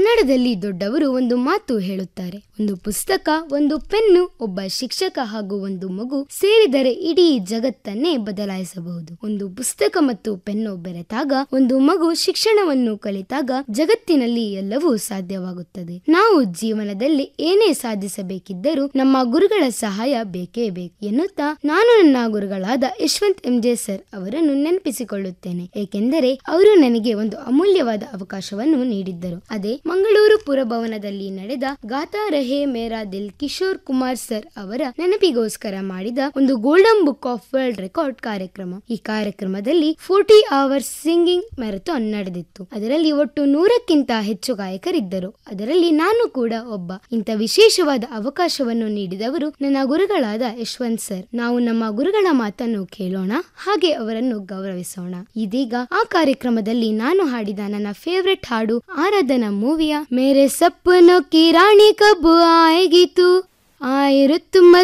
ಕನ್ನಡದಲ್ಲಿ ದೊಡ್ಡವರು ಒಂದು ಮಾತು ಹೇಳುತ್ತಾರೆ ಒಂದು ಪುಸ್ತಕ ಒಂದು ಪೆನ್ನು ಒಬ್ಬ ಶಿಕ್ಷಕ ಹಾಗೂ ಒಂದು ಮಗು ಸೇರಿದರೆ ಇಡೀ ಜಗತ್ತನ್ನೇ ಬದಲಾಯಿಸಬಹುದು ಒಂದು ಪುಸ್ತಕ ಮತ್ತು ಪೆನ್ನು ಬೆರೆತಾಗ ಒಂದು ಮಗು ಶಿಕ್ಷಣವನ್ನು ಕಲಿತಾಗ ಜಗತ್ತಿನಲ್ಲಿ ಎಲ್ಲವೂ ಸಾಧ್ಯವಾಗುತ್ತದೆ ನಾವು ಜೀವನದಲ್ಲಿ ಏನೇ ಸಾಧಿಸಬೇಕಿದ್ದರೂ ನಮ್ಮ ಗುರುಗಳ ಸಹಾಯ ಬೇಕೇ ಬೇಕು ಎನ್ನುತ್ತಾ ನಾನು ನನ್ನ ಗುರುಗಳಾದ ಯಶವಂತ್ ಎಂ ಜೆ ಸರ್ ಅವರನ್ನು ನೆನಪಿಸಿಕೊಳ್ಳುತ್ತೇನೆ ಏಕೆಂದರೆ ಅವರು ನನಗೆ ಒಂದು ಅಮೂಲ್ಯವಾದ ಅವಕಾಶವನ್ನು ನೀಡಿದ್ದರು ಅದೇ ಮಂಗಳೂರು ಪುರಭವನದಲ್ಲಿ ನಡೆದ ಗಾತಾ ರಹೆ ಮೇರಾ ದಿಲ್ ಕಿಶೋರ್ ಕುಮಾರ್ ಸರ್ ಅವರ ನೆನಪಿಗೋಸ್ಕರ ಮಾಡಿದ ಒಂದು golden book of world record ಕಾರ್ಯಕ್ರಮ ಈ ಕಾರ್ಯಕ್ರಮದಲ್ಲಿ ಫೋರ್ಟಿ ಅವರ್ಸ್ ಸಿಂಗಿಂಗ್ ಮ್ಯಾರಥಾನ್ ನಡೆದಿತ್ತು ಅದರಲ್ಲಿ ಒಟ್ಟು ನೂರಕ್ಕಿಂತ ಹೆಚ್ಚು ಗಾಯಕರಿದ್ದರು ಅದರಲ್ಲಿ ನಾನು ಕೂಡ ಒಬ್ಬ ಇಂಥ ವಿಶೇಷವಾದ ಅವಕಾಶವನ್ನು ನೀಡಿದವರು ನನ್ನ ಗುರುಗಳಾದ ಯಶವಂತ್ ಸರ್ ನಾವು ನಮ್ಮ ಗುರುಗಳ ಮಾತನ್ನು ಕೇಳೋಣ ಹಾಗೆ ಅವರನ್ನು ಗೌರವಿಸೋಣ ಇದೀಗ ಆ ಕಾರ್ಯಕ್ರಮದಲ್ಲಿ ನಾನು ಹಾಡಿದ ನನ್ನ ಫೇವ್ರೆಟ್ ಹಾಡು ಆರಾಧನಾ ಮೂವಿಯ ಮೇರೆ ಸಪ್ಪನೋ ಕಿ ರಾಣಿ ಕಬ್ಬು ಆಯ್ಗಿತು ಆಯಿರುತ್ತು